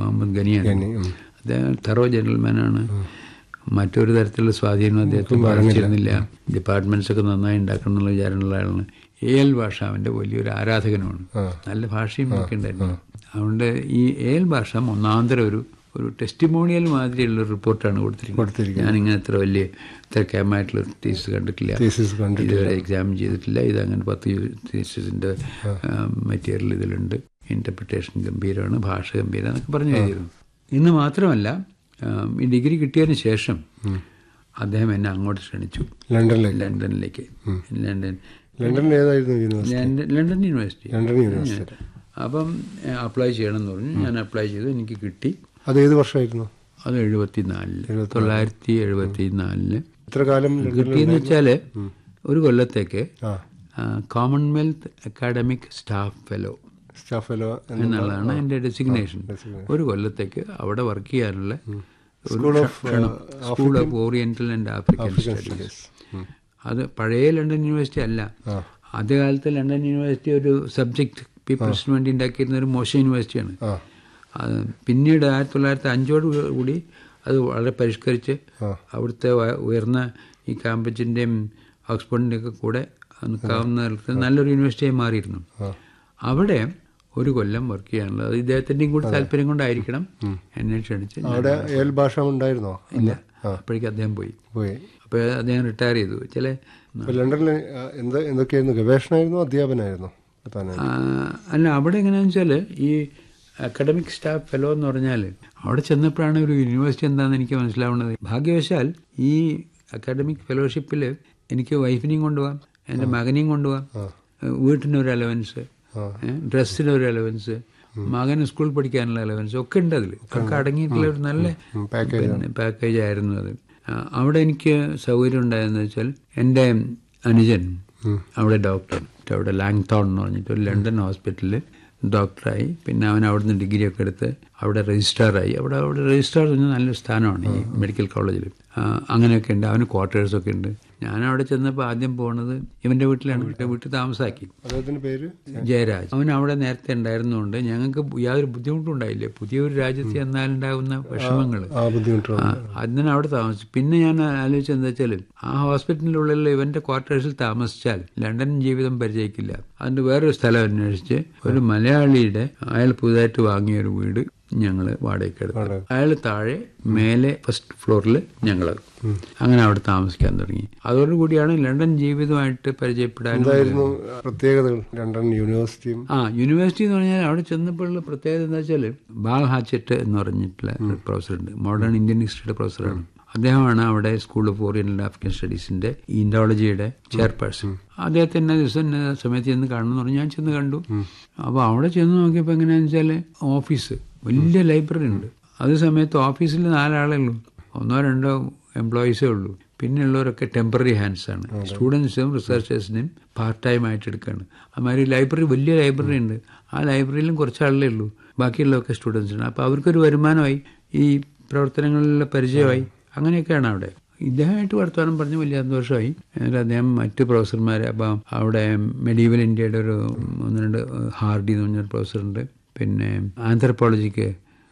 മുഹമ്മദ് ഗനിയാണ് ഗനി, ഉം. അദ്ദേഹം തെറോ ജെന്റൽമാനാണ് മറ്റൊരു തരത്തിലുള്ള സ്വാധീനം അദ്ദേഹത്തിന് ബാധിച്ചിരുന്നില്ല ഡിപ്പാർട്ട്മെന്റ്സ് ഒക്കെ നന്നായി ഉണ്ടാക്കണം എന്നുള്ള വിചാരമുള്ള ആളാണ് എ എൽ ഭാഷ അവന്റെ വലിയൊരു ആരാധകനുമാണ് ആ. നല്ല ഭാഷയും ഒക്കെ ഉണ്ടായിരുന്നു അതുകൊണ്ട് ഈ എ എൽ ഭാഷ ഒന്നാന്തരം ഒരു ഒരു ടെസ്റ്റിമോണിയൽ മാതിരിയുള്ള ഒരു റിപ്പോർട്ടാണ് കൊടുത്തിരിക്കുന്നത് കൊടുത്തിരിക്കുന്നത്. ഞാനിങ്ങനെ ഇത്ര വലിയ ഇത്ര ക്യാമായിട്ടുള്ള തീസ് കണ്ടിട്ടില്ല തീസിസ് കണ്ടിട്ട് ഇതുവരെ എക്സാമിൻ ചെയ്തിട്ടില്ല ഇത് അങ്ങനെ പത്ത് തീസിന്റെ മെറ്റീരിയൽ ഇതിലുണ്ട് ഇന്റർപ്രിട്ടേഷൻ ഗംഭീരമാണ് ഭാഷ ഗംഭീരം എന്നൊക്കെ പറഞ്ഞു എഴുതിയിരുന്നു ഇന്ന് മാത്രമല്ല ആ, ഈ ഡിഗ്രി കിട്ടിയതിന് ശേഷം അദ്ദേഹം എന്നെ അങ്ങോട്ട് ക്ഷണിച്ചു ലണ്ടനിലേക്ക് ലണ്ടനിലേക്ക് ലണ്ടൻ ലണ്ടനിൽ ഏതായിരുന്നു university London London university London university അപ്പം അപ്ലൈ ചെയ്യണം എന്ന് പറഞ്ഞു ഞാൻ അപ്ലൈ ചെയ്തു എനിക്ക് കിട്ടി അത് ഏത് വർഷമായിരുന്നു അത് എഴുപത്തിനാലില് തൊള്ളായിരത്തി എഴുപത്തി നാലില് എത്ര കാലം ലണ്ടനിൽ കിട്ടിയെന്ന് വെച്ചാല് ഒരു കൊല്ലത്തേക്ക് ആ Commonwealth academic staff fellow staff fellow എന്നുള്ളതാണ് എൻ്റെ ഡെസിഗ്നേഷൻ ഒരു കൊല്ലത്തേക്ക് അവിടെ വർക്ക് ചെയ്യാനുള്ള school of school of oriental and African studies അത് പഴയ ലണ്ടൻ യൂണിവേഴ്സിറ്റി അല്ല ആദ്യകാലത്ത് ലണ്ടൻ യൂണിവേഴ്സിറ്റി ഒരു സബ്ജക്ട് പീപ്പിൾസിന് വേണ്ടി ഉണ്ടാക്കിയിരുന്ന ഒരു മോശം യൂണിവേഴ്സിറ്റിയാണ് ആ അത് പിന്നീട് ആയിരത്തി തൊള്ളായിരത്തി അഞ്ചോട് കൂടി അത് വളരെ പരിഷ്കരിച്ച് അവിടുത്തെ വ- ഉയർന്ന ഈ കാമ്പച്ചിൻ്റെയും ഓക്സ്ഫോർഡിൻ്റെയും ഒക്കെ കൂടെ നിൽക്കാവുന്ന തരത്തിൽ നല്ലൊരു യൂണിവേഴ്സിറ്റിയായി മാറിയിരുന്നു അവിടെ ഒരു കൊല്ലം വർക്ക് ചെയ്യാനുള്ളത് അത് ഇദ്ദേഹത്തിൻ്റെയും കൂടി താല്പര്യം കൊണ്ടായിരിക്കണം എന്നെ ക്ഷണിച്ച് ഞാൻ- അവിടെ ഏൽ ഭാഷ ഉണ്ടായിരുന്നോ ഇല്ല അപ്പോഴേക്കും അദ്ദേഹം പോയി പോയി അപ്പോൾ അദ്ദേഹം റിട്ടയർ ചെയ്തു ചില അപ്പൊ ലണ്ടനിൽ ആ, എന്ത് എന്തൊക്കെയായിരുന്നു ഗവേഷണമായിരുന്നു അധ്യാപനമായിരുന്നു പ്രധാനമായും ആ, അല്ല അവിടെ എങ്ങനെയാണെന്ന് വെച്ചാൽ ഈ അക്കാഡമിക് സ്റ്റാഫ് ഫെലോ എന്ന് പറഞ്ഞാൽ അവിടെ ചെന്നപ്പോഴാണ് ഒരു യൂണിവേഴ്സിറ്റി എന്താണെന്ന് എനിക്ക് മനസ്സിലാവുന്നത് ഭാഗ്യവശാൽ ഈ അക്കാഡമിക് ഫെലോഷിപ്പിൽ എനിക്ക് വൈഫിനെയും കൊണ്ടുപോകാം എൻ്റെ മകനെയും കൊണ്ടുപോകാം വീട്ടിനൊരു അലവൻസ് ഡ്രസ്സിന് ഒരു അലവൻസ് മകന് സ്കൂൾ പഠിക്കാനുള്ള അലവൻസ് ഒക്കെ ഉണ്ട് അതിൽ ഒക്കെ അടങ്ങിയിട്ടുള്ള ഒരു നല്ല പിന്നെ പാക്കേജ് ആയിരുന്നു അത് ആ, അവിടെ എനിക്ക് സൗകര്യം ഉണ്ടായെന്ന് വെച്ചാൽ എൻ്റെ അനുജൻ അവിടെ ഡോക്ടർ അവിടെ ലാങ്തോൺ എന്ന് പറഞ്ഞിട്ട് ഒരു ലണ്ടൻ ഹോസ്പിറ്റലിൽ ഡോക്ടറായി പിന്നെ അവൻ അവിടുന്ന് ഡിഗ്രി ഒക്കെ എടുത്ത് അവിടെ രജിസ്ട്രാറായി അവിടെ അവിടെ രജിസ്ട്രാർ എന്ന് പറഞ്ഞാൽ നല്ലൊരു സ്ഥാനമാണ് ഈ മെഡിക്കൽ കോളേജിൽ അങ്ങനെയൊക്കെ ഉണ്ട് അവന് ക്വാർട്ടേഴ്സൊക്കെ ഉണ്ട് ഞാൻ അവിടെ ചെന്നപ്പോൾ ആദ്യം പോണത് ഇവന്റെ വീട്ടിലാണ് ഇവന്റെ വീട്ടിൽ താമസാക്കി അദ്ദേഹത്തിന്റെ പേര് ജയരാജ് അവൻ അവിടെ നേരത്തെ ഉണ്ടായിരുന്നതുകൊണ്ട് ഞങ്ങൾക്ക് യാതൊരു ബുദ്ധിമുട്ടും ഉണ്ടായില്ല പുതിയൊരു രാജ്യത്ത് ചെന്നാലുണ്ടാകുന്ന വിഷമങ്ങൾ ആ ബുദ്ധിമുട്ടുള്ള അതിന് അവിടെ താമസിച്ചു പിന്നെ ഞാൻ ആലോചിച്ചത് എന്താ വെച്ചാൽ ആ ഹോസ്പിറ്റലിനുള്ളിൽ ഇവന്റെ ക്വാർട്ടേഴ്സിൽ താമസിച്ചാൽ ലണ്ടൻ ജീവിതം പരിചയിക്കില്ല അതിന്റെ വേറൊരു സ്ഥലം അന്വേഷിച്ച് ഒരു മലയാളിയുടെ അയാൾ പുതുതായിട്ട് വാങ്ങിയ ഒരു വീട് ഞങ്ങള് വാടകയ്ക്ക് എടുത്തു അയാൾ താഴെ മേലെ ഫസ്റ്റ് ഫ്ലോറിൽ ഞങ്ങൾ അങ്ങനെ അവിടെ താമസിക്കാൻ തുടങ്ങി അതോടുകൂടിയാണ് ലണ്ടൻ ജീവിതമായിട്ട് പരിചയപ്പെടാനും എന്തായിരുന്നു പ്രത്യേകതകൾ ലണ്ടൻ യൂണിവേഴ്സിറ്റിയും ആ യൂണിവേഴ്സിറ്റി എന്ന് പറഞ്ഞാൽ അവിടെ ചെന്നപ്പോഴുള്ള പ്രത്യേകത എന്താ വെച്ചാൽ ബാൽ ഹാച്ചറ്റ് എന്ന് പറഞ്ഞിട്ടുള്ള ഒരു പ്രൊഫസറുണ്ട് മോഡേൺ ഇന്ത്യൻ ഹിസ്റ്ററിയുടെ പ്രൊഫസറാണ് അദ്ദേഹമാണ് അവിടെ സ്കൂൾ ഓഫ് ഓറിയന്റൽ ആഫ്രിക്കൻ സ്റ്റഡീസിന്റെ ഇൻഡോളജിയുടെ ചെയർപേഴ്സൺ അദ്ദേഹത്തെ എന്നെ ദിവസം ഇന്ന സമയത്ത് ചെന്ന് കാണണമെന്ന് പറഞ്ഞു ഞാൻ ചെന്ന് കണ്ടു അപ്പോൾ അവിടെ ചെന്ന് നോക്കിയപ്പോൾ എങ്ങനെയാണെന്ന് വെച്ചാൽ ഓഫീസ് വലിയ ലൈബ്രറി ഉണ്ട് അതേ സമയത്ത് ഓഫീസിൽ നാലാളേ ഉള്ളൂ ഒന്നോ രണ്ടോ എംപ്ലോയീസേ ഉള്ളൂ പിന്നെയുള്ളവരൊക്കെ ടെമ്പററി ഹാൻഡ്സ് ആണ് സ്റ്റുഡൻസും റിസർച്ചേഴ്സിനെയും പാർട്ട് ടൈം ആയിട്ട് എടുക്കുകയാണ് അതുമാതിരി ലൈബ്രറി വലിയ ലൈബ്രറി ഉണ്ട് ആ ലൈബ്രറിയിലും കുറച്ച് ആളേ ഉള്ളൂ ബാക്കിയുള്ളതൊക്കെ സ്റ്റുഡൻസിന് അപ്പോൾ അവർക്കൊരു വരുമാനമായി ഈ പ്രവർത്തനങ്ങളിലുള്ള പരിചയമായി അങ്ങനെയൊക്കെയാണ് അവിടെ ഇദ്ദേഹമായിട്ട് വർത്തമാനം പറഞ്ഞ് വലിയ സന്തോഷമായി എന്നിട്ട് അദ്ദേഹം മറ്റ് പ്രൊഫസർമാരെ അപ്പം അവിടെ മെഡീവൽ ഇന്ത്യയുടെ ഒരു ഒന്ന് രണ്ട് ഹാർഡി എന്ന് പറഞ്ഞൊരു പ്രൊഫസറുണ്ട് പിന്നെ ആന്ത്രപ്പോളജിക്ക്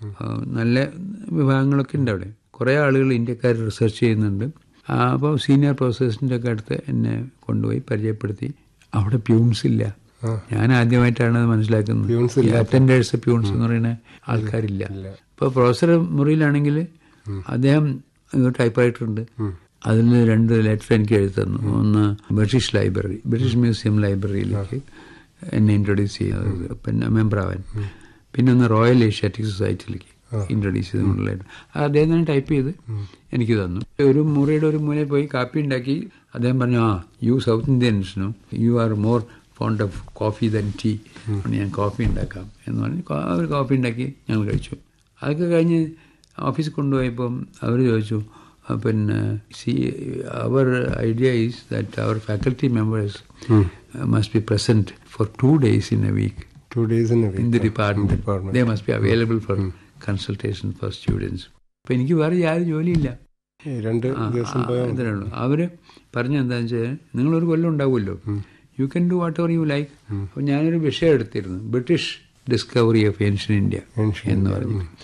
നല്ല വിഭാഗങ്ങളൊക്കെ ഉണ്ട് അവിടെ കുറേ ആളുകൾ ഇന്ത്യക്കാർ റിസർച്ച് ചെയ്യുന്നുണ്ട് അപ്പോൾ സീനിയർ പ്രൊഫസേഴ്സിൻ്റെ ഒക്കെ അടുത്ത് എന്നെ കൊണ്ടുപോയി പരിചയപ്പെടുത്തി അവിടെ പ്യൂൺസ് ഇല്ല ഞാൻ ആദ്യമായിട്ടാണ് അത് മനസ്സിലാക്കുന്നത് അറ്റൻഡേഴ്സ് പ്യൂൺസ് എന്ന് പറയുന്ന ആൾക്കാരില്ല ഇപ്പോൾ പ്രൊഫസർ മുറിയിലാണെങ്കിൽ അദ്ദേഹം ടൈപ്പ് റൈറ്റർ ഉണ്ട് അതിൽ രണ്ട് ലെറ്റർ എനിക്ക് എഴുതി തന്നു ഒന്ന് ബ്രിട്ടീഷ് ലൈബ്രറി ബ്രിട്ടീഷ് മ്യൂസിയം ലൈബ്രറിയിലേക്ക് എന്നെ ഇൻട്രൊഡ്യൂസ് ചെയ്യുന്നത് പിന്നെ മെമ്പറാവാൻ പിന്നെ ഒന്ന് റോയൽ ഏഷ്യാറ്റിക് സൊസൈറ്റിയിലേക്ക് ഇൻട്രൊഡ്യൂസ് ചെയ്തുകൊണ്ടുള്ളതായിട്ട് അദ്ദേഹം തന്നെ ടൈപ്പ് ചെയ്ത് എനിക്ക് തന്നു ഒരു മുറിയുടെ ഒരു മൂലയിൽ പോയി കാപ്പി ഉണ്ടാക്കി അദ്ദേഹം പറഞ്ഞു ആ യു സൗത്ത് ഇന്ത്യൻസിനും you are more fond of coffee than tea ഞാൻ കോഫി ഉണ്ടാക്കാം എന്ന് പറഞ്ഞ് അവർ കോഫി ഉണ്ടാക്കി ഞങ്ങൾ കഴിച്ചു അതൊക്കെ കഴിഞ്ഞ് ഓഫീസിൽ കൊണ്ടുപോയപ്പം അവർ ചോദിച്ചു പിന്നെ സി അവർ ഐഡിയ ഈസ് ദാറ്റ് അവർ faculty members must be present for two days in a week two days in in the department they must be available for consultation for students അപ്പൊ എനിക്ക് വേറെ യാതൊരു ജോലിയില്ല രണ്ട് ദിവസം പോയാൽ ഇതിനുള്ളൂ അവര് പറഞ്ഞ എന്താണെന്ന് വെച്ചാൽ നിങ്ങളൊരു കൊല്ലം ഉണ്ടാവുമല്ലോ you can do whatever you like അപ്പൊ ഞാനൊരു വിഷയം എടുത്തിരുന്നു British discovery of ancient India എന്ന് പറഞ്ഞു